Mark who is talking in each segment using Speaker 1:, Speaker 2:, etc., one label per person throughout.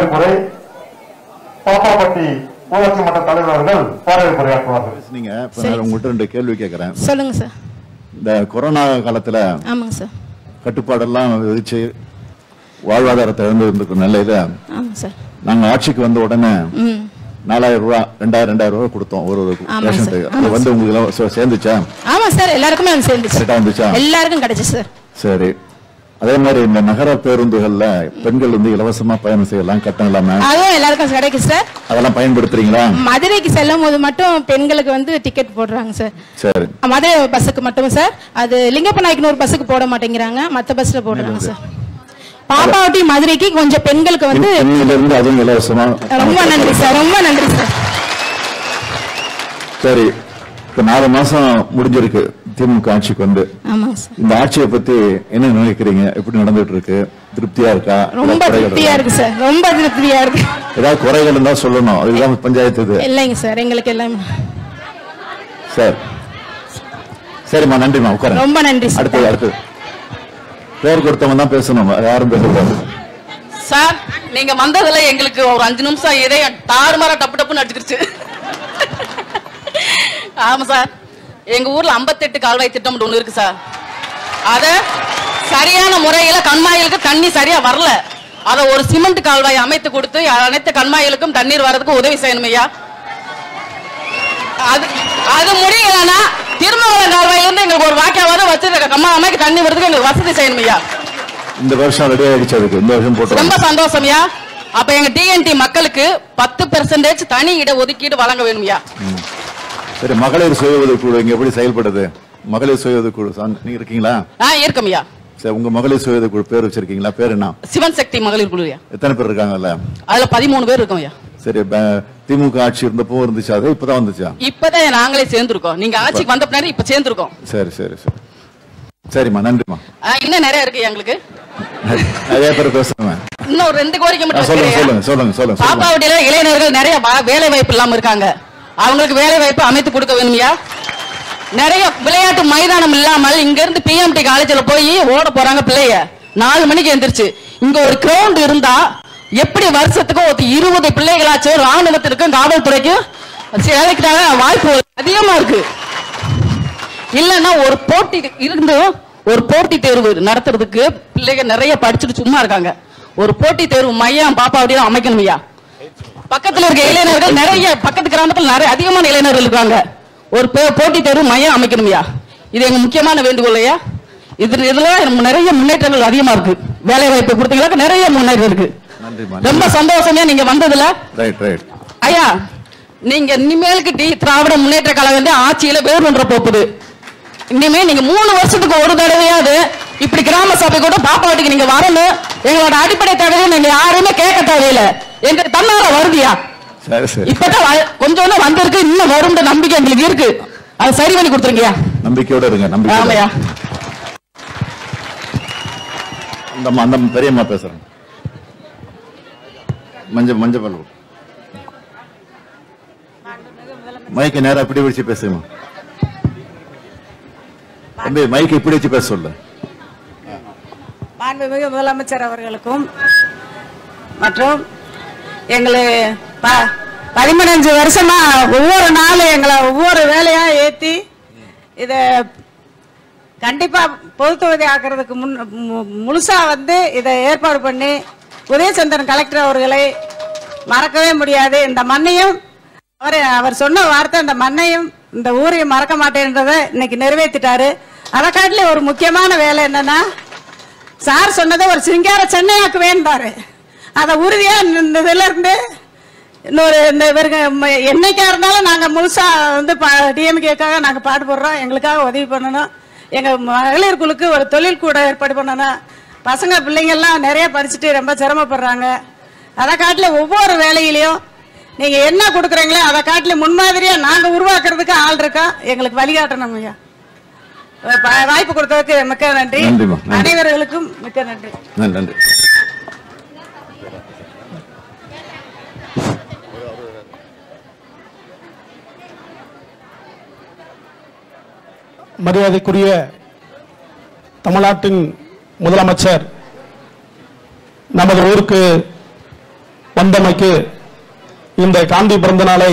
Speaker 1: வரவேற்புரை பாப்பாப்பட்டி ஊராட்சி மன்ற தலைவர்கள் வரவேற்புரையாற்றுவார்கள்
Speaker 2: பேசுனீங்க இப்ப நான் உங்கள்கிட்ட ரெண்டு கேள்வி கேட்கறேன்
Speaker 3: சொல்லுங்க சார்
Speaker 2: இந்த கொரோனா காலத்துல
Speaker 3: ஆமாங்க சார்
Speaker 2: கட்டுப்பாடெல்லாம் விதிச்சு வாழ்வாதாரத்தை இழந்து இருந்திருக்கும் நிலையில
Speaker 3: ஆமாங்க சார்
Speaker 2: நாங்க ஆட்சிக்கு வந்த உடனே
Speaker 3: ம்
Speaker 2: நாலாயிரம் ரூபாய் ரெண்டாயிரம் ரெண்டாயிரம் ரூபாய் கொடுத்தோம் ஒரு ஒரு
Speaker 3: ஆமாம்
Speaker 2: பேஷண்ட்டுக்கு
Speaker 3: சார்.
Speaker 2: அது வந்து உங்களுக்கு எல்லாம் சே- சேர்ந்துச்சா
Speaker 3: ஆமாம் சார் எல்லாருக்குமே அது சேர்ந்துச்சு
Speaker 2: கரெக்டா வந்துச்சா
Speaker 3: எல்லாருக்கும் கிடைச்சு சார்
Speaker 2: சரி அதே மாதிரி இந்த நகர பேருந்துகள்ல பெண்கள் வந்து இலவசமா பயணம் செய்யலாம் கட்டணம் இல்லாம
Speaker 3: அதுவும் எல்லாருக்கும் கிடைக்கும் சார்
Speaker 2: அதெல்லாம் பயன்படுத்துறீங்களா
Speaker 3: மதுரைக்கு செல்லும் போது மட்டும் பெண்களுக்கு வந்து டிக்கெட் போடுறாங்க சார்
Speaker 2: சரி
Speaker 3: மதுரை பஸ்ஸுக்கு மட்டும் சார் அது லிங்கப்ப நாய்க்கு ஒரு பஸ்ஸுக்கு போட மாட்டேங்கிறாங்க மற்ற பஸ்ல போடுறாங்க சார் பாப்பாவட்டி மதுரைக்கு கொஞ்சம் பெண்களுக்கு வந்து
Speaker 2: இன்னில இருந்து அதுவும் இலவசமா
Speaker 3: ரொம்ப நன்றி சார் ரொம்ப நன்றி சார்
Speaker 2: சரி இப்ப நாலு மாசம் முடிஞ்சிருக்கு திமுக ஆட்சிக்கு வந்து
Speaker 3: ஆமாங்க சார்
Speaker 2: இந்த ஆட்சியை பத்தி என்ன நினைக்கிறீங்க எப்படி நடந்துட்டு இருக்கு திருப்தியா இருக்கா
Speaker 3: ரொம்ப
Speaker 2: ஏதாவது குறைகள்
Speaker 3: திருப்தியா
Speaker 2: இருக்கா?
Speaker 3: இருக்கு சார் ரொம்ப திருப்தியா இருக்கு
Speaker 2: ஏதாவது குறைகள் இருந்தா சொல்லணும் அதுதான் பஞ்சாயத்து இது
Speaker 3: இல்லைங்க சார் எங்களுக்கு எல்லாமே
Speaker 2: சரி சரிம்மா நன்றிம்மா உட்காருங்க
Speaker 3: ரொம்ப நன்றி சார்
Speaker 2: அடுத்தது அடுத்தது பேர் கொடுத்தவங்க தான் பேசணும் வேற யாரும் பேசக்கூடாது
Speaker 4: சார் நீங்க வந்ததுல எங்களுக்கு ஒரு அஞ்சு நிமிஷம் இதயம் தாறுமாறா டப்பு டப்புன்னு அடிச்சுக்கிருச்சு ஆமா சார் எங்க ஊர்ல 58 கால்வாய் திட்டம் ஒன்று இருக்கு சார் அத சரியான முறையில கண்மாயிலுக்கு தண்ணி சரியா வரல அத ஒரு சிமெண்ட் கால்வாய் அமைத்து கொடுத்து அனைத்து கண்மாயிலுக்கும் தண்ணீர் வர்றதுக்கு உதவி செய்யணும் ஐயா அது அது முடியலன்னா திருமங்கலம் கால்வாயில இருந்து எங்களுக்கு ஒரு வாக்கியாவது வச்சிருக்க கம்மா அமைக்கு தண்ணி வரதுக்கு எங்களுக்கு வசதி செய்யணும் ஐயா
Speaker 2: இந்த வருஷம் ரெடி ஆயிடுச்சு அதுக்கு இந்த வருஷம்
Speaker 4: ரொம்ப
Speaker 2: போட்டு
Speaker 4: சந்தோஷம்யா அப்ப எங்க டிஎன்டி மக்களுக்கு பத்து பெர்சன்டேஜ் தனி இட ஒதுக்கீடு வழங்க வேணும்யா
Speaker 2: சரி மகளிர் சுய உதவிக்குழு இங்க எப்படி செயல்படுது மகளிர் சுய உதவிக்குழு சார், நீங்க இருக்கீங்களா
Speaker 4: ஆ இருக்கம்யா
Speaker 2: சரி உங்க மகளிர் சுய உதவிக்குழு பேர் வச்சிருக்கீங்களா பேர் என்ன
Speaker 4: சிவன் சக்தி மகளிர் குழுயா
Speaker 2: எத்தனை பேர் இருக்காங்கல்ல
Speaker 4: அதுல பதிமூணு பேர் இருக்கோம்யா
Speaker 2: சரி ப- திமுக ஆட்சி இருந்தப்போ இருந்துச்சு அது இப்பதான் வந்துச்சா
Speaker 4: இப்பதான் நாங்களே சேர்ந்திருக்கோம் நீங்க ஆட்சிக்கு வந்த பின்னாடி இப்ப சேர்ந்திருக்கோம்
Speaker 2: சரி சரி சரி சரிம்மா நன்றிம்மா
Speaker 4: ஆ, இன்னும் நிறைய இருக்கு எங்களுக்கு
Speaker 2: நிறைய பேர் பேசுறேன்
Speaker 4: இன்னும் ஒரு ரெண்டு கோரிக்கை
Speaker 2: ஆ,
Speaker 4: மட்டும்
Speaker 2: சொல்லுங்க
Speaker 4: வைக்கிறேன்.
Speaker 2: சொல்லுங்க சொல்லுங்க சொல்லுங்க சொல்லுங்க
Speaker 4: பாப்பாவட்டியில இளைஞர்கள் நிறைய வா- வேலை வாய்ப்பு இல்லாம இருக்காங்க அவங்களுக்கு வேலை வாய்ப்பு அமைத்து கொடுக்க வேணும்யா நிறைய விளையாட்டு மைதானம் இல்லாமல் இங்க இருந்து பிஎம்டி காலேஜ்ல போய் ஓட போறாங்க பிள்ளைய நாலு மணிக்கு எந்திரிச்சு இங்க ஒரு கிரவுண்ட் இருந்தா எப்படி வருஷத்துக்கு ஒரு இருபது பிள்ளைகளாச்சும் ராணுவத்திற்கும் காவல்துறைக்கும் சேவைக்காக வாய்ப்பு அதிகமா இருக்கு இல்லன்னா ஒரு போட்டி இருந்தும் ஒரு போட்டி தேர்வு நடத்துறதுக்கு பிள்ளைங்க நிறைய படிச்சுட்டு சும்மா இருக்காங்க ஒரு போட்டி தேர்வு மையம் பாப்பா அப்படியே அமைக்கணும் ஐயா பக்கத்துல இருக்க இளைஞர்கள் நிறைய பக்கத்து கிராமத்துல நிறைய அதிகமான இளைஞர்கள் இருக்காங்க ஒரு பே- போட்டி தேர்வு மையம் அமைக்கணும் ஐயா இது எங்க முக்கியமான வேண்டுகோள் ஐயா இது இதுல நம்ம நிறைய முன்னேற்றங்கள் அதிகமா இருக்கு வேலை வாய்ப்பு கொடுத்தீங்களா நிறைய முன்னேற்றம் இருக்கு
Speaker 2: நன்றிம்மா
Speaker 4: ரொம்ப சந்தோஷமே நீங்க வந்ததுல
Speaker 2: ரைட் ரைட்
Speaker 4: ஐயா நீங்க இனிமேலுக்கு டி திராவிட முன்னேற்ற கழகம் வந்து ஆட்சியில வேறுன்ற போகுது இனிமே நீங்க மூணு வருஷத்துக்கு ஒரு தடவையாவது இப்படி கிராம சபை கூட பாப்பாவட்டிக்கு நீங்க வரணும் எங்களோட அடிப்படை தேவையை நீங்க யாருமே கேட்க தேவையில்ல எங்க தன்னால வருதியா
Speaker 2: சரி சரி
Speaker 4: இப்பதான் வ- கொஞ்சம் வந்திருக்கு இன்னும் வரும்ன்ற நம்பிக்கை எங்களுக்கு இருக்கு அது சரி பண்ணி கொடுத்துருங்கய்யா
Speaker 2: நம்பிக்கையோட இருங்க நம்பிக்கையோட
Speaker 4: ஆமையா
Speaker 2: அந்த அம்மா- அந்த பெரியம்மா பேசுறேன் மஞ்ச மஞ்ச பல்லு மைக்கு நேரா இப்படி வச்சு பேசுமா தம்பி மைக்கு இப்படி வச்சு பேச சொல்லு
Speaker 5: மாண்புமிகு முதலமைச்சர் அவர்களுக்கும் மற்றும் எங்களை ப- பதிமூணஞ்சு வருஷமா ஒவ்வொரு நாளும் எங்களை ஒவ்வொரு வேலையா ஏத்தி இத கண்டிப்பா பொது தொகுதி ஆக்குறதுக்கு முன் மு- முழுசா வந்து இதை ஏற்பாடு பண்ணி உதயச்சந்திரன் கலெக்டர் அவர்களை மறக்கவே முடியாது இந்த மண்ணையும் அவர் அவர் சொன்ன வார்த்தை இந்த மண்ணையும் இந்த ஊரையும் மறக்க மாட்டேன்றதை இன்னைக்கு நிறைவேற்றிட்டாரு அதை காட்டிலும் ஒரு முக்கியமான வேலை என்னன்னா சார் சொன்னதை ஒரு சிங்கார சென்னையாக்கு வேண்டாரு அதை உறுதியா இந்த இதுல இருந்து இன்னொரு இந்த இவருங்க ம- என்னைக்கா இருந்தாலும் நாங்க முழுசா வந்து டிஎம்கேக்காக நாங்க பாடுபடுறோம் எங்களுக்காக உதவி பண்ணணும் எங்க மகளிர் குழுக்கு ஒரு தொழில் கூட ஏற்பாடு பண்ணணும் பசங்க பிள்ளைங்க எல்லாம் நிறைய படிச்சுட்டு ரொம்ப சிரமப்படுறாங்க அதை காட்டில ஒவ்வொரு வேலையிலையும் நீங்க என்ன கொடுக்குறீங்களோ அதை காட்டில முன்மாதிரியா நாங்க உருவாக்குறதுக்கு ஆள் இருக்கோம் எங்களுக்கு வழிகாட்டணும் ஐயா வ- வாய்ப்பு கொடுத்ததுக்கு மிக்க நன்றி
Speaker 2: நன்றிம்மா, நன்றி.
Speaker 5: அனைவர்களுக்கும் மிக்க நன்றி
Speaker 2: நன்றி நன்றி
Speaker 6: மரியாதைக்குரிய தமிழ்நாட்டின் முதலமைச்சர் நமது ஊருக்கு வந்தமைக்கு இந்த காந்தி பிறந்த நாளை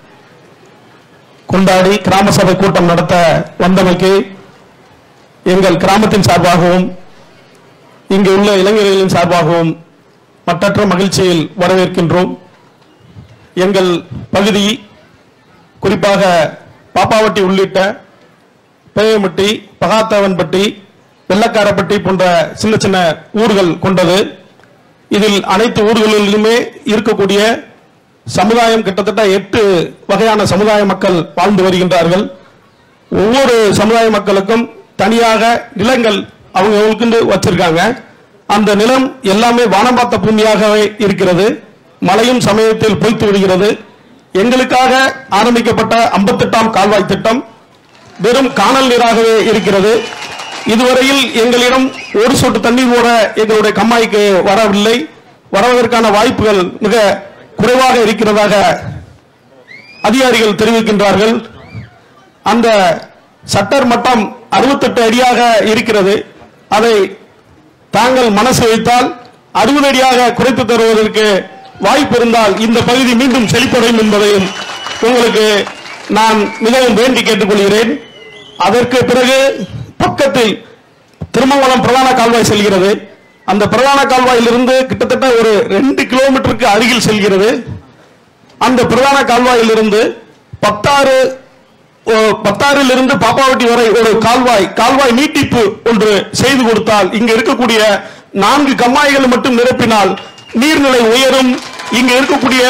Speaker 6: கொண்டாடி கிராம சபை கூட்டம் நடத்த வந்தமைக்கு எங்கள் கிராமத்தின் சார்பாகவும் இங்கு உள்ள இளைஞர்களின் சார்பாகவும் மட்டற்ற மகிழ்ச்சியில் வரவேற்கின்றோம் எங்கள் பகுதி குறிப்பாக பாப்பாவட்டி உள்ளிட்ட பேயமட்டி பகாத்தவன்பட்டி வெள்ளக்காரப்பட்டி போன்ற சின்ன சின்ன ஊர்கள் கொண்டது இதில் அனைத்து ஊர்களிலுமே இருக்கக்கூடிய சமுதாயம் கிட்டத்தட்ட எட்டு வகையான சமுதாய மக்கள் வாழ்ந்து வருகின்றார்கள் ஒவ்வொரு சமுதாய மக்களுக்கும் தனியாக நிலங்கள் அவங்களுக்கு வச்சிருக்காங்க அந்த நிலம் எல்லாமே வானம் பார்த்த பூமியாகவே இருக்கிறது மழையும் சமயத்தில் பொய்த்து விடுகிறது எங்களுக்காக ஆரம்பிக்கப்பட்ட ஐம்பத்தெட்டாம் கால்வாய் திட்டம் வெறும் காணல் நீராகவே இருக்கிறது இதுவரையில் எங்களிடம் ஒரு சொட்டு தண்ணீர் கூட எங்களுடைய கம்மாய்க்கு வரவில்லை வருவதற்கான வாய்ப்புகள் மிக குறைவாக இருக்கிறதாக அதிகாரிகள் தெரிவிக்கின்றார்கள் அந்த சட்டர் மட்டம் அறுபத்தெட்டு அடியாக இருக்கிறது அதை தாங்கள் மனசு வைத்தால் அறுபது அடியாக குறைத்து தருவதற்கு வாய்ப்பு இருந்தால் இந்த பகுதி மீண்டும் செழிப்படையும் என்பதையும் உங்களுக்கு நான் மிகவும் வேண்டி கேட்டுக்கொள்கிறேன் அதற்கு பிறகு பக்கத்தில் திருமங்கலம் பிரதான கால்வாய் செல்கிறது அந்த பிரதான கால்வாயிலிருந்து கிட்டத்தட்ட ஒரு ரெண்டு கிலோமீட்டருக்கு அருகில் செல்கிறது அந்த பிரதான கால்வாயிலிருந்து பத்தாறு ஓ, பத்தாறிலிருந்து பாப்பாவட்டி வரை ஒரு கால்வாய் கால்வாய் நீட்டிப்பு ஒன்று செய்து கொடுத்தால் இங்க இருக்கக்கூடிய நான்கு கம்மாய்கள் மட்டும் நிரப்பினால் நீர்நிலை உயரும் இங்க இருக்கக்கூடிய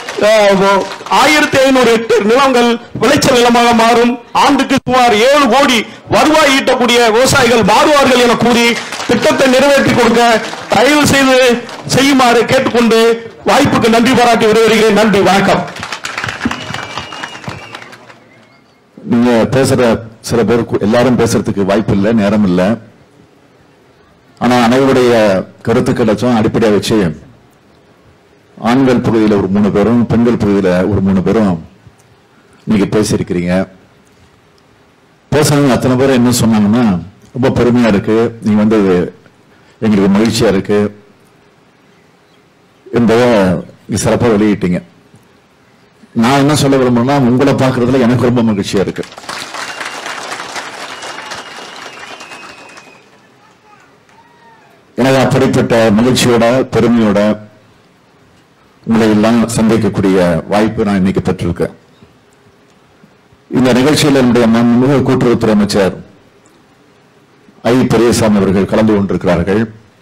Speaker 6: ஆயிரத்தி ஐநூறு ஹெக்டேர் நிலங்கள் விளைச்சல் நிலமாக மாறும் ஆண்டுக்கு சுமார் ஏழு கோடி வருவாய் ஈட்டக்கூடிய விவசாயிகள் மாறுவார்கள் என கூறி திட்டத்தை நிறைவேற்றி கொடுக்க தயவு செய்து செய்யுமாறு கேட்டுக்கொண்டு வாய்ப்புக்கு நன்றி பாராட்டி விடைபெறுகிறேன் நன்றி வணக்கம்
Speaker 2: நீங்க பேசுற சில பேர் கு- எல்லாரும் பேசுறதுக்கு வாய்ப்பு இல்லை நேரம் இல்லை ஆனா அனைவருடைய கருத்துக்களச்சும் அடிப்படையா வச்சு ஆண்கள் பகுதியில் ஒரு மூணு பேரும் பெண்கள் பகுதியில் ஒரு மூணு பேரும் நீங்க பேசியிருக்கிறீங்க பேசுறவங்க அத்தனை பேர் என்ன சொன்னாங்கன்னா ரொம்ப பெருமையா இருக்கு நீங்க வந்து எங்களுக்கு மகிழ்ச்சியா இருக்கு என்பதை நீங்க சிறப்பா வெளியிட்டீங்க நான் என்ன சொல்ல விரும்புறேன்னா உங்களை பார்க்கறதுல எனக்கு ரொம்ப மகிழ்ச்சியா இருக்கு எனக்கு அப்படிப்பட்ட மகிழ்ச்சியோட பெருமையோட உங்களை எல்லாம் சந்திக்கக்கூடிய வாய்ப்பு நான் இன்னைக்கு பெற்றிருக்கேன் இந்த நிகழ்ச்சியில் என்னுடைய மாண்புமிகு கூட்டுறவுத்துறை அமைச்சர் ஐ பெரியசாமி அவர்கள் கலந்து கொண்டிருக்கிறார்கள்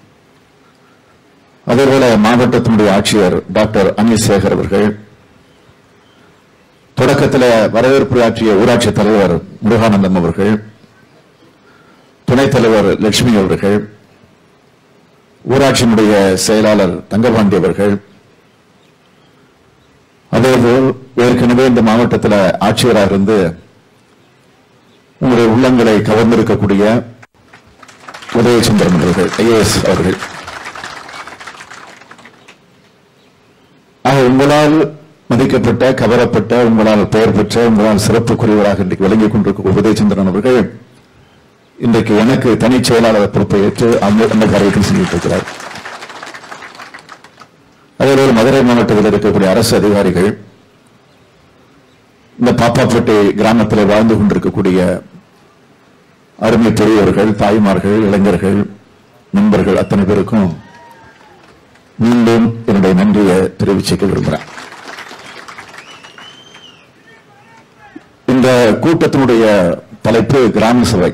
Speaker 2: அதேபோல மாவட்டத்தினுடைய ஆட்சியர் டாக்டர் அனிசேகர் அவர்கள் தொடக்கத்தில் வரவேற்பு ஆற்றிய ஊராட்சி தலைவர் முருகானந்தம் அவர்கள் துணைத் தலைவர் லட்சுமி அவர்கள் ஊராட்சியினுடைய செயலாளர் தங்கபாண்டி அவர்கள் அதேபோல் ஏற்கனவே இந்த மாவட்டத்தில் ஆட்சியராக இருந்து உங்களுடைய உள்ளங்களை கவர்ந்திருக்கக்கூடிய உதயச்சந்திரன் அவர்கள் ஐஏஎஸ் அவர்கள் ஆக உங்களால் மதிக்கப்பட்ட கவரப்பட்ட உங்களால் பெயர் பெற்ற உங்களால் சிறப்புக்குரியவராக இன்றைக்கு விளங்கிக் கொண்டிருக்கும் உதயச்சந்திரன் அவர்கள் இன்றைக்கு எனக்கு தனி செயலாளர் பொறுப்பை ஏற்று அந்த அந்த காரியத்தை செஞ்சுட்டு இருக்கிறார் அதேபோல் மதுரை மாவட்டத்தில் இருக்கக்கூடிய அரசு அதிகாரிகள் இந்த பாப்பாப்பட்டி கிராமத்தில் வாழ்ந்து கொண்டிருக்கக்கூடிய அருமை பெரியவர்கள் தாய்மார்கள் இளைஞர்கள் நண்பர்கள் அத்தனை பேருக்கும் மீண்டும் என்னுடைய நன்றியை தெரிவிச்சுக்க விரும்புகிறேன் இந்த கூட்டத்தினுடைய தலைப்பு கிராம சபை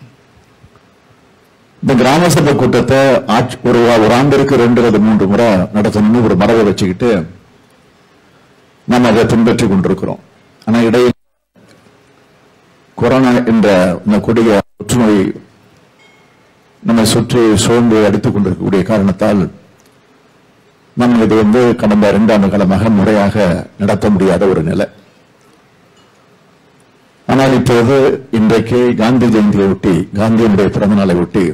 Speaker 2: இந்த கிராம சபை கூட்டத்தை ஆட்சி- ஒரு ஒரு ஆண்டிற்கு ரெண்டு அல்லது மூன்று முறை நடத்தணும்னு ஒரு மரபை வச்சுக்கிட்டு நம்ம அதை பின்பற்றி கொண்டிருக்கிறோம் ஆனா இடையில் கொரோனா என்ற இந்த கொடிய புற்றுநோய் நம்மை சுற்றி சூழ்ந்து அடித்துக் கொண்டிருக்கக்கூடிய காரணத்தால் நம்ம இது வந்து கடந்த இரண்டாண்டு காலமாக முறையாக நடத்த முடியாத ஒரு நிலை ஆனால் இப்போது இன்றைக்கு காந்தி ஜெயந்தியை ஒட்டி காந்தியினுடைய பிறந்த நாளை ஒட்டி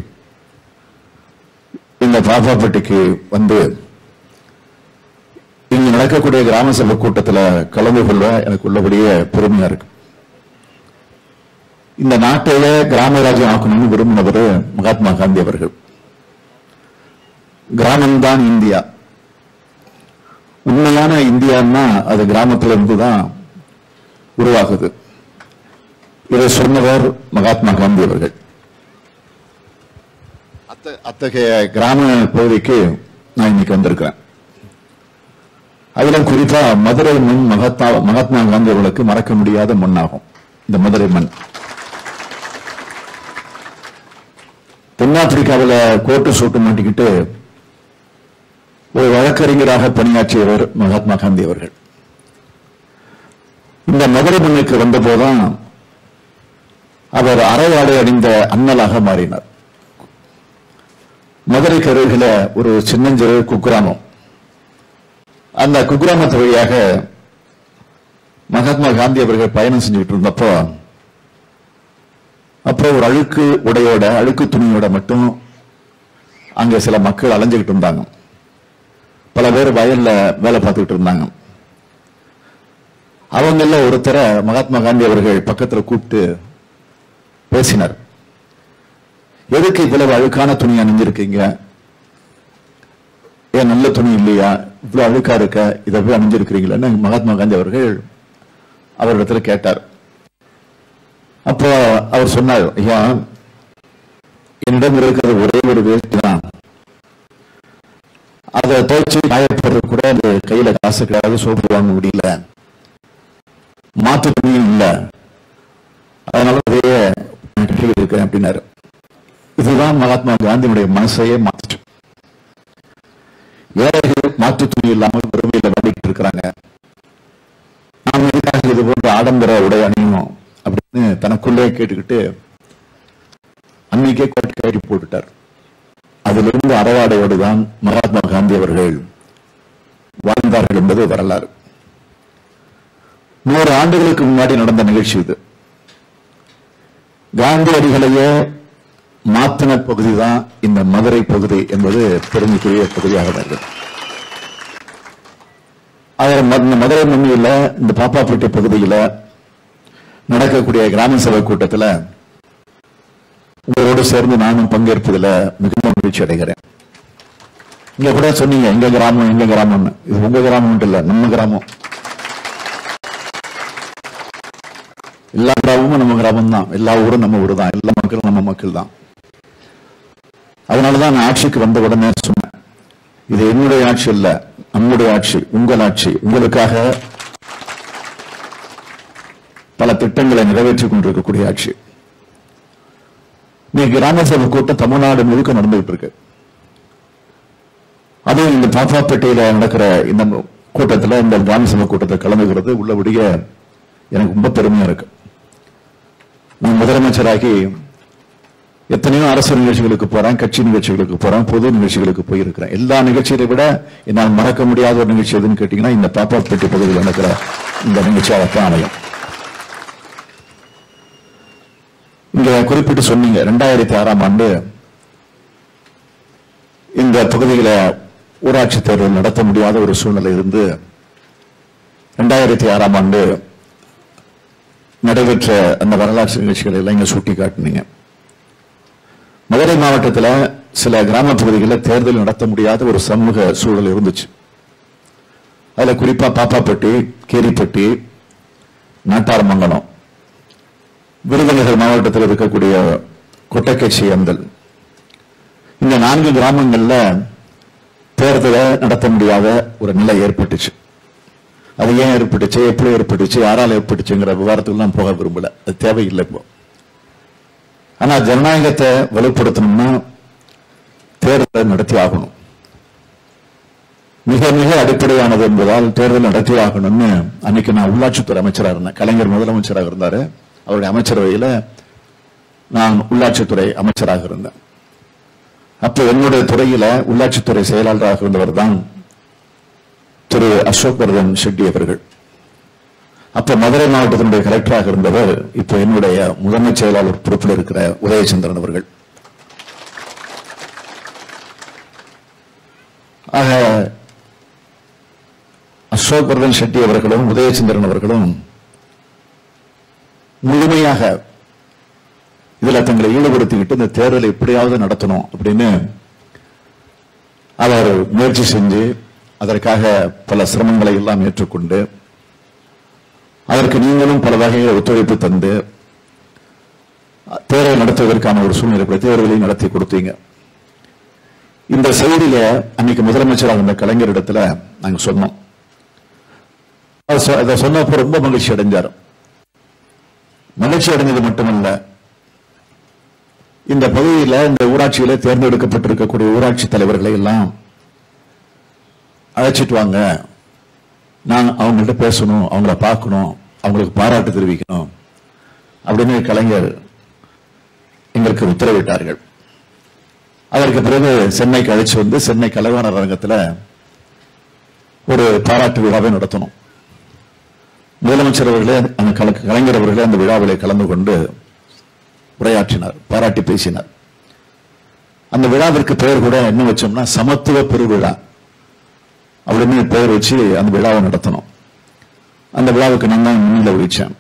Speaker 2: இந்த பாப்பாப்பட்டிக்கு வந்து இங்கு நடக்கக்கூடிய கிராம சபை கூட்டத்தில் கலந்து கொள்ள எனக்கு உள்ளபடியே பெருமையா இருக்கு இந்த நாட்டையே கிராமராஜ்யம் ஆக்கணும்னு விரும்பினவர் மகாத்மா காந்தி அவர்கள் கிராமம்தான் இந்தியா உண்மையான இந்தியான்னா அது கிராமத்துல இருந்து தான் உருவாகுது இதை சொன்னவர் மகாத்மா காந்தி அவர்கள் அத்த- அத்தகைய கிராம பகுதிக்கு நான் இன்னைக்கு வந்திருக்கிறேன் அதிலும் குறிப்பா மதுரை மண் மகாத்மா மகாத்மா காந்தி அவர்களுக்கு மறக்க முடியாத மண்ணாகும் இந்த மதுரை மண் தென்னாப்பிரிக்காவில் கோட்டு சூட்டு மாட்டிக்கிட்டு ஒரு வழக்கறிஞராக பணியாற்றியவர் மகாத்மா காந்தி அவர்கள் இந்த மதுரை மண்ணுக்கு வந்தபோதுதான் அவர் அரையாடை அணிந்த அண்ணலாக மாறினார் மதுரைக்கு அருகில ஒரு சின்னஞ்சிறு குக்கிராமம் அந்த குக்கிராமத்து வழியாக மகாத்மா காந்தி அவர்கள் பயணம் செஞ்சுட்டு இருந்தப்போ அப்போ ஒரு அழுக்கு உடையோட அழுக்கு துணியோட மட்டும் அங்க சில மக்கள் அலைஞ்சுக்கிட்டு இருந்தாங்க பல பேர் வயல்ல வேலை பார்த்துக்கிட்டு இருந்தாங்க அவங்கள ஒருத்தரை மகாத்மா காந்தி அவர்கள் பக்கத்துல கூப்பிட்டு பேசினார் எதுக்கு இவ்வளவு அழுக்கான துணி அணிஞ்சிருக்கீங்க ஏன் நல்ல துணி இல்லையா இவ்வளவு அழுக்கா இருக்க இதை போய் அணிஞ்சிருக்கிறீங்களன்னு மகாத்மா காந்தி அவர்கள் அவரிடத்துல கேட்டார் அப்போ அவர் சொன்னார் ஐயா என்னிடம் இருக்கிறது ஒரே ஒரு வேஷ்டி தான் அதை துவைச்சு காயப்படுறது கூட அந்த கையில காசு கிடையாது சோப்பு வாங்க முடியல மாத்து துணியும் இல்ல அதனால அதையே நான் கட்டிக்கிட்டு இருக்கேன் அப்படின்னாரு இதுதான் மகாத்மா காந்தியினுடைய மனசையே மாத்துச்சு ஏழைகள் மாற்று துணி இல்லாமல் வறுமையில வாடிக்கிட்டு இருக்கிறாங்க நாம் எதுக்காக இது போன்ற ஆடம்பர உடை அணியணும் அப்படின்னு தனக்குள்ளே கேட்டுக்கிட்டு அன்னைக்கே கோட்டை கட்டி போட்டுட்டார் அதிலிருந்து அறவாடையோடு தான் மகாத்மா காந்தி அவர்கள் வாழ்ந்தார்கள் என்பது வரலாறு நூறு ஆண்டுகளுக்கு முன்னாடி நடந்த நிகழ்ச்சி இது காந்தியடிகளையே மாத்தின பகுதி தான் இந்த மதுரை பகுதி என்பது பெருமைக்குரிய பகுதியாக வருது அதில் ம- இந்த மதுரை மண்ணில இந்த பாப்பாப்பேட்டை பகுதியில நடக்கக்கூடிய கிராம சபை கூட்டத்துல உங்களோடு சேர்ந்து நானும் பங்கேற்பதில் மிகுந்த மகிழ்ச்சி அடைகிறேன் இங்க கூட சொன்னீங்க எங்க கிராமம் எங்க கிராமம்னு இது உங்க கிராமம் மட்டும் இல்ல நம்ம கிராமம் எல்லா கிராமமும் நம்ம கிராமம் தான் எல்லா ஊரும் நம்ம ஊர் தான் எல்லா மக்களும் நம்ம மக்கள் தான் அதனாலதான் நான் ஆட்சிக்கு வந்த உடனே சொன்னேன் இது என்னுடைய ஆட்சி இல்ல நம்முடைய ஆட்சி உங்கள் ஆட்சி உங்களுக்காக பல திட்டங்களை நிறைவேற்றிக் கொண்டிருக்கக்கூடிய ஆட்சி இன்னைக்கு கிராம சபை கூட்டம் தமிழ்நாடு முழுக்க நடந்துகிட்டு இருக்கு அதுவும் இந்த பாப்பாப்பேட்டையில நடக்கிற இந்த கூட்டத்துல இந்த கிராம சபை கூட்டத்தை கலந்துக்கிறது உள்ளபடிய எனக்கு ரொம்ப பெருமையா இருக்கு நான் முதலமைச்சராகி எத்தனையோ அரசு நிகழ்ச்சிகளுக்கு போறேன் கட்சி நிகழ்ச்சிகளுக்கு போறேன் பொது நிகழ்ச்சிகளுக்கு போயிருக்கிறேன் எல்லா நிகழ்ச்சியை விட என்னால் மறக்க முடியாத ஒரு நிகழ்ச்சி எதுன்னு கேட்டீங்கன்னா இந்த பாப்பாப்பேட்டை பகுதியில் நடக்கிற இந்த நிகழ்ச்சியாகத்தான் அமையும் இங்க குறிப்பிட்டு சொன்னீங்க ரெண்டாயிரத்தி ஆறாம் ஆண்டு இந்த பகுதியில ஊராட்சி தேர்தல் நடத்த முடியாத ஒரு சூழ்நிலை இருந்து ரெண்டாயிரத்தி ஆறாம் ஆண்டு நடைபெற்ற அந்த வரலாற்று நிகழ்ச்சிகளை எல்லாம் இங்க சுட்டி காட்டினீங்க மதுரை மாவட்டத்துல சில கிராம பகுதிகளில் தேர்தல் நடத்த முடியாத ஒரு சமூக சூழல் இருந்துச்சு அதுல குறிப்பா பாப்பாப்பட்டி கீரிப்பட்டி நாட்டாரமங்கலம் விருதுநகர் மாவட்டத்தில் இருக்கக்கூடிய கொட்டக்கட்சி அந்தல் இந்த நான்கு கிராமங்கள்ல தேர்தலை நடத்த முடியாத ஒரு நிலை ஏற்பட்டுச்சு அது ஏன் ஏற்பட்டுச்சு எப்படி ஏற்பட்டுச்சு யாரால ஏற்பட்டுச்சுங்கிற விவரத்துக்குலாம் போக விரும்பல அது தேவையில்லை இப்போ ஆனா ஜனநாயகத்தை வலுப்படுத்தணும்னா தேர்தலை நடத்தி ஆகணும் மிக மிக அடிப்படையானது என்பதால் தேர்தல் நடத்தி ஆகணும்னு அன்னைக்கு நான் உள்ளாட்சித்துறை அமைச்சராக இருந்தேன் கலைஞர் முதலமைச்சராக இருந்தாரு அவருடைய அமைச்சரவையில நான் உள்ளாட்சித்துறை அமைச்சராக இருந்தேன் அப்ப என்னுடைய துறையில உள்ளாட்சித்துறை செயலாளராக இருந்தவர் தான் திரு அசோக் வர்தன் ஷெட்டி அவர்கள் அப்ப மதுரை மாவட்டத்தினுடைய கலெக்டராக இருந்தவர் இப்ப என்னுடைய முதன்மை செயலாளர் பொறுப்பில் இருக்கிற உதயச்சந்திரன் அவர்கள் ஆக அசோக் வர்தன் ஷெட்டி அவர்களும் உதயச்சந்திரன் அவர்களும் முழுமையாக இதுல தங்களை ஈடுபடுத்திக்கிட்டு இந்த தேர்தலை எப்படியாவது நடத்தணும் அப்படின்னு அவர் முயற்சி செஞ்சு அதற்காக பல சிரமங்களை எல்லாம் ஏற்றுக்கொண்டு அதற்கு நீங்களும் பல வகையில் ஒத்துழைப்பு தந்து தேர்வை நடத்துவதற்கான ஒரு சூழ்நிலை தேர்வுகளையும் நடத்தி கொடுத்தீங்க இந்த செய்தியில அன்னைக்கு முதலமைச்சராக இருந்த கலைஞரிடத்துல நாங்க சொன்னோம் அது சொ- அதை சொன்னப்போ ரொம்ப மகிழ்ச்சி அடைஞ்சார் மகிழ்ச்சி அடைஞ்சது மட்டுமல்ல இந்த பகுதியில இந்த ஊராட்சியில தேர்ந்தெடுக்கப்பட்டிருக்கக்கூடிய ஊராட்சி தலைவர்களை எல்லாம் அழைச்சிட்டு வாங்க நான் அவங்கள்ட்ட பேசணும் அவங்கள பார்க்கணும் அவங்களுக்கு பாராட்டு தெரிவிக்கணும் அப்படின்னு கலைஞர் எங்களுக்கு உத்தரவிட்டார்கள் அதற்கு பிறகு சென்னைக்கு அழைச்சு வந்து சென்னை கலைவாணர் அரங்கத்தில் ஒரு பாராட்டு விழாவை நடத்தணும் முதலமைச்சர் அவர்களே அந்த கல- கலைஞர் அவர்களே அந்த விழாவிலே கலந்து கொண்டு உரையாற்றினார் பாராட்டி பேசினார் அந்த விழாவிற்கு பெயர் கூட என்ன வச்சோம்னா சமத்துவ பெருவிழா அப்படின்னு பெயர் வச்சு அந்த விழாவை நடத்தணும் அந்த விழாவுக்கு நான் தான் முன்னிலை வகிச்சேன்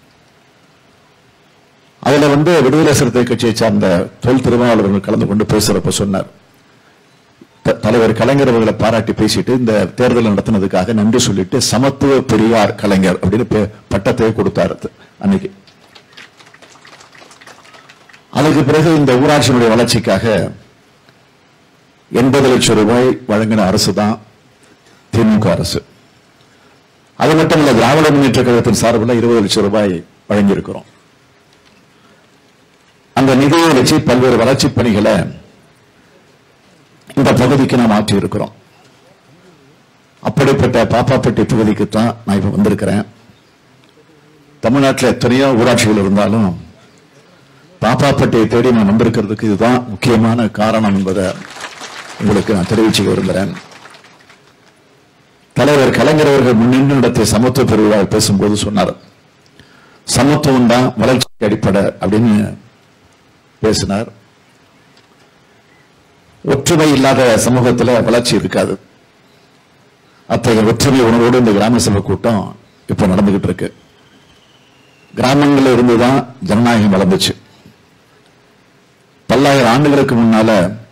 Speaker 2: அதுல வந்து விடுதலை சிறுத்தை கட்சியை சார்ந்த தொல் திருமாவளவர்கள் கலந்து கொண்டு பேசுறப்ப சொன்னார் த- தலைவர் கலைஞர் அவர்களை பாராட்டி பேசிட்டு இந்த தேர்தல் நடத்தினதுக்காக நன்றி சொல்லிட்டு சமத்துவ பெரியார் கலைஞர் அப்படின்னு பே- பட்டத்தை கொடுத்தாரு த- அன்னைக்கு அதுக்கு பிறகு இந்த ஊராட்சியினுடைய வளர்ச்சிக்காக எண்பது லட்சம் ரூபாய் வழங்கின அரசு தான் திமுக அரசு அது மட்டும் இல்ல திராவிட முன்னேற்ற கழகத்தின் சார்பில் இருபது லட்சம் ரூபாய் வழங்கியிருக்கிறோம் அந்த நிதியை வச்சு பல்வேறு வளர்ச்சிப் பணிகளை இந்த பகுதிக்கு நாம் ஆற்றி இருக்கிறோம் அப்படிப்பட்ட பாப்பாப்பட்டி பகுதிக்கு தான் நான் இப்ப வந்திருக்கிறேன் தமிழ்நாட்டில் எத்தனையோ ஊராட்சிகள் இருந்தாலும் பாப்பாப்பட்டியை தேடி நான் வந்திருக்கிறதுக்கு இதுதான் முக்கியமான காரணம் என்பதை உங்களுக்கு நான் தெரிவிச்சுக்க விரும்புகிறேன் தலைவர் கலைஞர் அவர்கள் முன்னின்று நடத்திய சமத்துவ பெருவிழாவில் பேசும்போது சொன்னார் சமத்துவம் தான் வளர்ச்சிக்கு அடிப்படை அப்படின்னு பேசினார் ஒற்றுமை இல்லாத சமூகத்துல வளர்ச்சி இருக்காது அத்தகைய ஒற்றுமை உணர்வோடு இந்த கிராம சபை கூட்டம் இப்ப நடந்துகிட்டு இருக்கு கிராமங்கள்ல இருந்துதான் ஜனநாயகம் வளர்ந்துச்சு பல்லாயிரம் ஆண்டுகளுக்கு முன்னால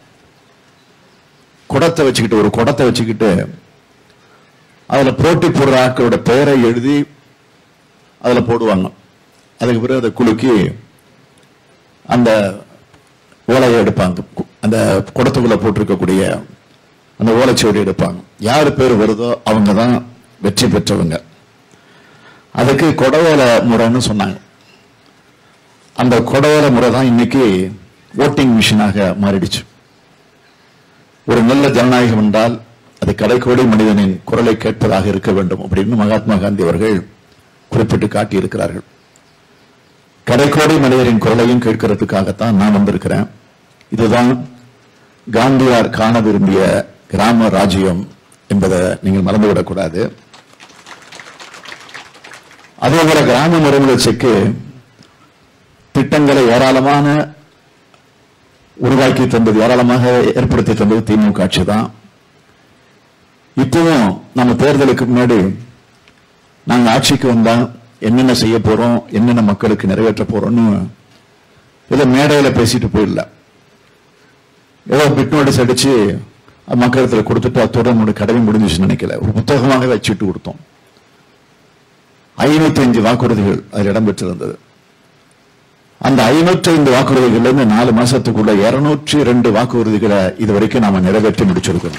Speaker 2: குடத்தை வச்சுக்கிட்டு ஒரு குடத்தை வச்சுக்கிட்டு அதுல போட்டி போடுற ஆட்களோட பெயரை எழுதி அதுல போடுவாங்க அதுக்கு பிறகு அதை குலுக்கி அந்த ஓலையை எடுப்பாங்க கு- அந்த குடத்துக்குள்ள போட்டிருக்கக்கூடிய அந்த ஓலைச்சுவடி எடுப்பாங்க யாரு பேர் வருதோ அவங்க தான் வெற்றி பெற்றவங்க அதுக்கு கொடவோலை முறைன்னு சொன்னாங்க அந்த கொடவோலை முறை தான் இன்னைக்கு ஓட்டிங் மிஷினாக மாறிடுச்சு ஒரு நல்ல ஜனநாயகம் என்றால் அது கடைக்கோடி மனிதனின் குரலை கேட்பதாக இருக்க வேண்டும் அப்படின்னு மகாத்மா காந்தி அவர்கள் குறிப்பிட்டு காட்டியிருக்கிறார்கள் கடைக்கோடி மனிதரின் குரலையும் கேட்கறதுக்காகத்தான் நான் வந்திருக்கிறேன் இதுதான் காந்தியார் காண விரும்பிய கிராம ராஜ்யம் என்பதை நீங்கள் மறந்துவிடக்கூடாது அதே போல கிராம மறுமலர்ச்சிக்கு திட்டங்களை ஏராளமான உருவாக்கி தந்தது ஏராளமாக ஏற்படுத்தி தந்தது திமுக ஆட்சி தான் இப்பவும் நம்ம தேர்தலுக்கு முன்னாடி நாங்க ஆட்சிக்கு வந்தா என்னென்ன செய்ய போறோம் என்னென்ன மக்களுக்கு நிறைவேற்ற போறோம்னு ஏதோ மேடையில பேசிட்டு போயிடல ஏதோ பிட் நோட்டீஸ் அடிச்சு அது மக்களிடத்துல கொடுத்துட்டு அத்தோட நம்மளுடைய கடமை முடிஞ்சிச்சுன்னு நினைக்கல ஒரு புத்தகமாக வச்சுட்டு கொடுத்தோம் ஐநூத்தி அஞ்சு வாக்குறுதிகள் அதில் இடம்பெற்றிருந்தது அந்த ஐநூற்றி ஐந்து வாக்குறுதிகள்ல இருந்து நாலு மாசத்துக்குள்ள இருநூற்றி ரெண்டு வாக்குறுதிகளை இது வரைக்கும் நாம நிறைவேற்றி முடிச்சிருக்கிறோம்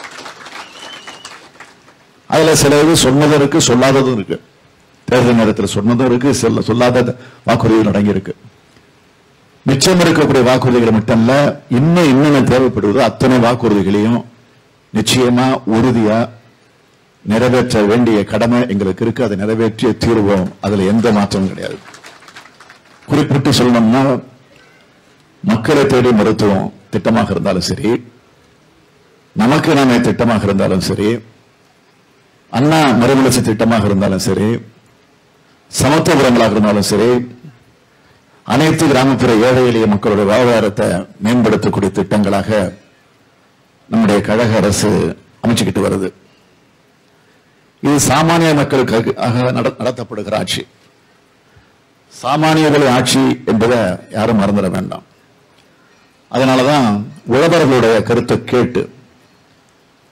Speaker 2: அதுல சில இது சொன்னதும் இருக்கு சொல்லாததும் இருக்கு தேர்தல் நேரத்தில் சொன்னதும் இருக்கு சொல்ல சொல்லாத வாக்குறுதிகள் அடங்கி இருக்கு மிச்சம் இருக்கக்கூடிய வாக்குறுதிகள் மட்டும் இல்ல இன்னும் என்னென்ன தேவைப்படுவதோ அத்தனை வாக்குறுதிகளையும் நிச்சயமா உறுதியா நிறைவேற்ற வேண்டிய கடமை எங்களுக்கு இருக்கு அதை நிறைவேற்றிய தீர்வோம் அதுல எந்த மாற்றமும் கிடையாது குறிப்பிட்டு சொல்லணும்னா மக்களை தேடி மருத்துவம் திட்டமாக இருந்தாலும் சரி நமக்கு நாமே திட்டமாக இருந்தாலும் சரி அண்ணா மறுமலர்ச்சி திட்டமாக இருந்தாலும் சரி சமத்துவபுரங்களாக இருந்தாலும் சரி அனைத்து கிராமப்புற ஏழை எளிய மக்களுடைய வாழ்வாதாரத்தை மேம்படுத்தக்கூடிய திட்டங்களாக நம்முடைய கழக அரசு அமைச்சுக்கிட்டு வருது இது சாமானிய மக்களுக்காக நட- நடத்தப்படுகிற ஆட்சி சாமானியர்கள் ஆட்சி என்பதை யாரும் மறந்துட வேண்டாம் அதனாலதான் உழவர்களுடைய கருத்தை கேட்டு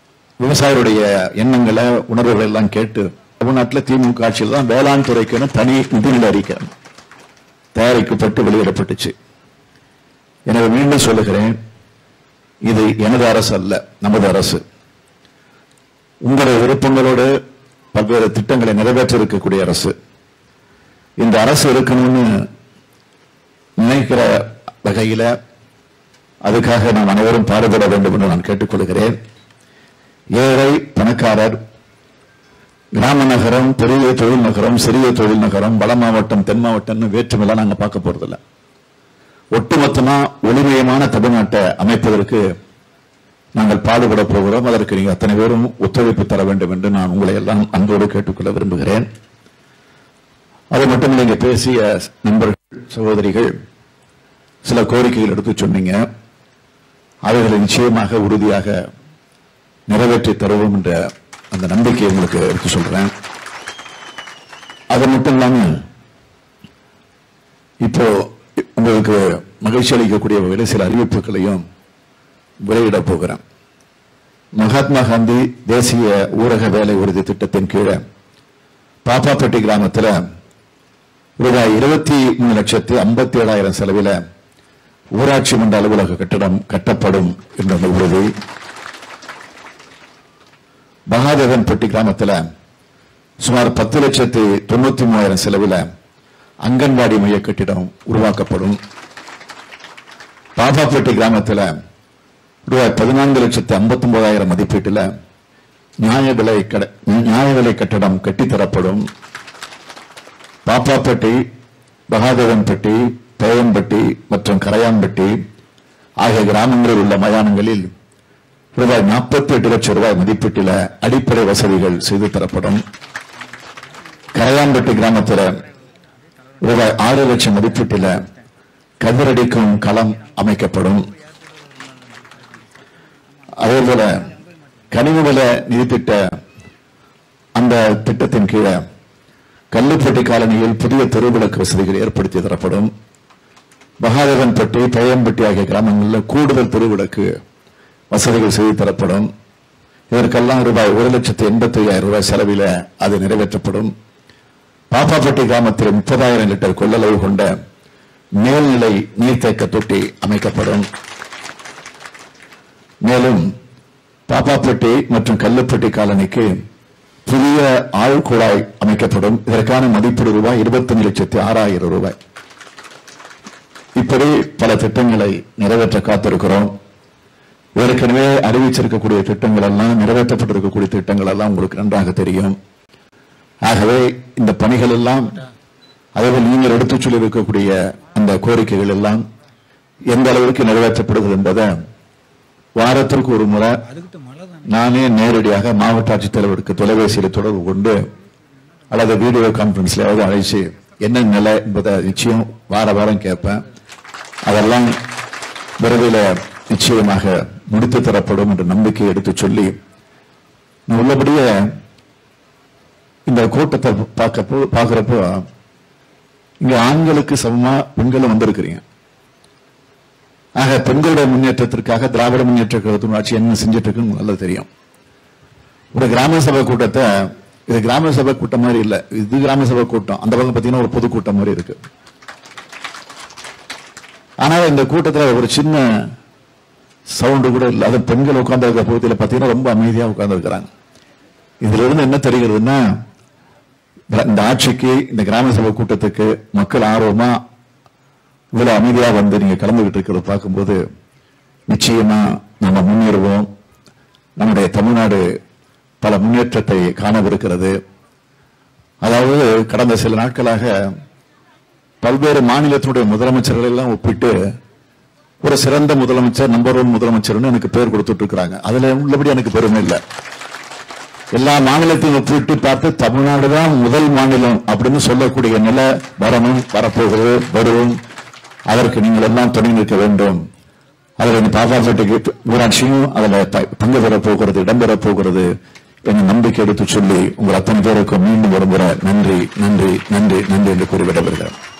Speaker 2: விவசாயிகளுடைய எண்ணங்களை உணர்வுகளை எல்லாம் கேட்டு தமிழ்நாட்டில் திமுக ஆட்சியில் தான் வேளாண் துறைக்கு தனி நிதிநிலை அறிக்கை தயாரிக்கப்பட்டு வெளியிடப்பட்டுச்சு எனவே மீண்டும் சொல்லுகிறேன் இது எனது அரசு அல்ல நமது அரசு உங்களுடைய விருப்பங்களோடு பல்வேறு திட்டங்களை நிறைவேற்ற இருக்கக்கூடிய அரசு இந்த அரசு இருக்கணும்னு நினைக்கிற வகையில அதுக்காக நாம் அனைவரும் பாடுபட வேண்டும் என்று நான் கேட்டுக்கொள்கிறேன் ஏழை பணக்காரர் கிராம நகரம் பெரிய தொழில் நகரம் சிறிய தொழில் நகரம் வட மாவட்டம் தென் மாவட்டம்னு வேற்றுமையெல்லாம் நாங்க பார்க்க போறதில்ல ஒட்டுமொத்தமா ஒளிமயமான தமிழ்நாட்டை அமைப்பதற்கு நாங்கள் பாடுபட போகிறோம் அதற்கு நீங்க அத்தனை பேரும் ஒத்துழைப்பு தர வேண்டும் என்று நான் உங்களை எல்லாம் அன்போடு கேட்டுக்கொள்ள விரும்புகிறேன் அது மட்டும் நீங்க பேசிய நண்பர்கள் சகோதரிகள் சில கோரிக்கைகள் எடுத்து சொன்னீங்க அவைகளை நிச்சயமாக உறுதியாக நிறைவேற்றி தருவோம் என்ற அந்த நம்பிக்கையை உங்களுக்கு எடுத்து சொல்றேன் அது மட்டும் இல்லாம இப்போ உங்களுக்கு மகிழ்ச்சி அளிக்கக்கூடிய வகையில் சில அறிவிப்புகளையும் வெளியிட போகிறேன் மகாத்மா காந்தி தேசிய ஊரக வேலை உறுதி திட்டத்தின் கீழே பாப்பாப்பட்டி கிராமத்தில் ரூபாய் இருபத்தி மூணு லட்சத்தி ஐம்பத்தி ஏழாயிரம் செலவில் ஊராட்சி மன்ற அலுவலக கட்டடம் கட்டப்படும் என்ற அந்த உறுதி மகாதேவன்பட்டி கிராமத்தில் சுமார் பத்து லட்சத்தி தொண்ணூத்தி மூவாயிரம் செலவில் அங்கன்வாடி மைய கட்டிடம் உருவாக்கப்படும் பாப்பாப்பட்டி கிராமத்தில் ரூபாய் பதினான்கு லட்சத்தி ஐம்பத்தி ஒன்பதாயிரம் மதிப்பீட்டில் நியாய விலை கட- நியாய விலை கட்டடம் கட்டித்தரப்படும் பாப்பாப்பட்டி பகாதேவன்பட்டி பேயம்பட்டி மற்றும் கரையான்பட்டி ஆகிய கிராமங்களில் உள்ள மயானங்களில் ரூபாய் நாற்பத்தி எட்டு லட்சம் ரூபாய் மதிப்பீட்டில் அடிப்படை வசதிகள் செய்து தரப்படும் கரையான்பட்டி கிராமத்தில் ரூபாய் ஆறு லட்சம் மதிப்பீட்டில் கதிரடிக்கும் களம் அமைக்கப்படும் அதேபோல கனிமவள நிதி திட்ட அந்த திட்டத்தின் கீழே கல்லுப்பட்டி காலனியில் புதிய தெருவிளக்கு வசதிகள் ஏற்படுத்தி தரப்படும் மகாதேவன்பட்டி பெயம்பட்டி ஆகிய கிராமங்களில் கூடுதல் தெருவிளக்கு வசதிகள் செய்து தரப்படும் இதற்கெல்லாம் ரூபாய் ஒரு லட்சத்தி எண்பத்தி ஐயாயிரம் ரூபாய் செலவில் அது நிறைவேற்றப்படும் பாப்பாப்பட்டி கிராமத்தில் முப்பதாயிரம் லிட்டர் கொள்ளளவு கொண்ட மேல்நிலை நீர்த்தேக்க தொட்டி அமைக்கப்படும் மேலும் பாப்பாப்பட்டி மற்றும் கல்லுப்பட்டி காலனிக்கு புதிய ஆழ்குழாய் அமைக்கப்படும் இதற்கான மதிப்பீடு ரூபாய் இருபத்தஞ்சு லட்சத்தி ஆறாயிரம் ரூபாய் இப்படி பல திட்டங்களை நிறைவேற்ற காத்திருக்கிறோம் ஏற்கனவே அறிவிச்சிருக்கக்கூடிய திட்டங்கள் எல்லாம் நிறைவேற்றப்பட்டிருக்கக்கூடிய திட்டங்கள் எல்லாம் உங்களுக்கு நன்றாக தெரியும் ஆகவே இந்த பணிகள் எல்லாம் அதேபோல் நீங்கள் எடுத்துச் சொல்லி இருக்கக்கூடிய அந்த கோரிக்கைகள் எல்லாம் எந்த அளவிற்கு நிறைவேற்றப்படுகிறது என்பதை வாரத்திற்கு ஒரு முறை நானே நேரடியாக மாவட்ட ஆட்சித்தலைவருக்கு தொலைபேசியில் தொடர்பு கொண்டு அல்லது வீடியோ கான்பரன்ஸ்லயாவது அழைச்சு என்ன நிலை என்பதை நிச்சயம் வார வாரம் கேட்பேன் அதெல்லாம் விரைவில் நிச்சயமாக முடித்து தரப்படும் என்ற நம்பிக்கை எடுத்து சொல்லி நான் உள்ளபடியே இந்த கூட்டத்தை பார்க்கப்போ பார்க்கிறப்போ இங்க ஆண்களுக்கு சமமா பெண்களும் வந்திருக்கிறீங்க ஆக பெண்களுடைய முன்னேற்றத்திற்காக திராவிட முன்னேற்ற கழகத்தின் ஆட்சி என்ன செஞ்சுட்டு இருக்குன்னு நல்லா தெரியும் ஒரு கிராம சபை கூட்டத்தை இது கிராம சபை கூட்டம் மாதிரி இல்ல இது கிராம சபை கூட்டம் அந்த பக்கம் பாத்தீங்கன்னா ஒரு பொதுக்கூட்டம் மாதிரி இருக்கு ஆனா இந்த கூட்டத்துல ஒரு சின்ன சவுண்டு கூட இல்ல அது பெண்கள் உட்கார்ந்து இருக்கிற பகுதியில் பாத்தீங்கன்னா ரொம்ப அமைதியா உட்கார்ந்து இருக்கிறாங்க இதுல இருந்து என்ன தெரிகிறதுன்னா இந்த ஆட்சிக்கு இந்த கிராம சபை கூட்டத்துக்கு மக்கள் ஆர்வமா இவ்வளவு அமைதியா வந்து நீங்க கலந்துகிட்டு இருக்கிறத பார்க்கும்போது நிச்சயமா நம்ம முன்னேறுவோம் நம்முடைய தமிழ்நாடு பல முன்னேற்றத்தை காணவிருக்கிறது அதாவது கடந்த சில நாட்களாக பல்வேறு மாநிலத்தினுடைய முதலமைச்சர்கள் எல்லாம் ஒப்பிட்டு ஒரு சிறந்த முதலமைச்சர் நம்பர் ஒன் முதலமைச்சர்னு எனக்கு பேர் கொடுத்துட்டு இருக்கிறாங்க அதுல உள்ளபடி எனக்கு பெருமை இல்லை எல்லா மாநிலத்தையும் ஒப்பிட்டு பார்த்து தமிழ்நாடு தான் முதல் மாநிலம் அப்படின்னு சொல்லக்கூடிய நிலை வரணும் வரப்போகிறது வரும் அதற்கு நீங்கள் எல்லாம் துணை நிற்க வேண்டும் அதில் இந்த பாப்பாப்பட்டிக்கு ஊராட்சியும் அதில் ப- பங்கு பெறப் போகிறது இடம்பெறப் போகிறது என்ற நம்பிக்கை எடுத்து சொல்லி உங்கள் அத்தனை பேருக்கும் மீண்டும் ஒரு முறை நன்றி நன்றி நன்றி நன்றி என்று கூறி விடைபெறுகிறேன்